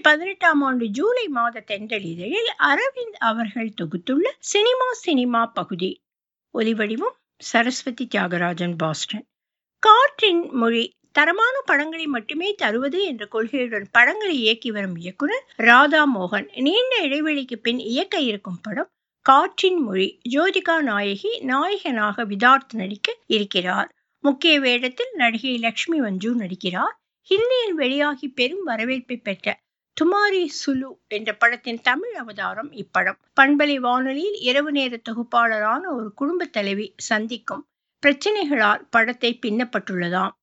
பதினெட்டாம் ஆண்டு ஜூலை மாத தென்றலிதழில் அரவிந்த் அவர்கள் தொகுத்துள்ள சினிமா சினிமா பகுதி ஒலிவடிவம் சரஸ்வதி தியாகராஜன் பாஸ்டன் காற்றின் மொழி தரமான படங்களை மட்டுமே தருவது என்ற கொள்கையுடன் படங்களை இயக்கி வரும் இயக்குனர் ராதா மோகன் நீண்ட இடைவெளிக்கு பின் இயக்க இருக்கும் படம் காற்றின் மொழி ஜோதிகா நாயகி நாயகனாக விதார்த் நடிக்க இருக்கிறார் முக்கிய வேடத்தில் நடிகை லக்ஷ்மி மஞ்சு நடிக்கிறார் ஹிந்தியில் வெளியாகி பெரும் வரவேற்பை பெற்ற துமாரி சுலு என்ற படத்தின் தமிழ் அவதாரம் இப்படம் பண்பலை வானொலியில் இரவு நேர தொகுப்பாளரான ஒரு குடும்ப தலைவி சந்திக்கும் பிரச்சனைகளால் படத்தை பின்னப்பட்டுள்ளதாம்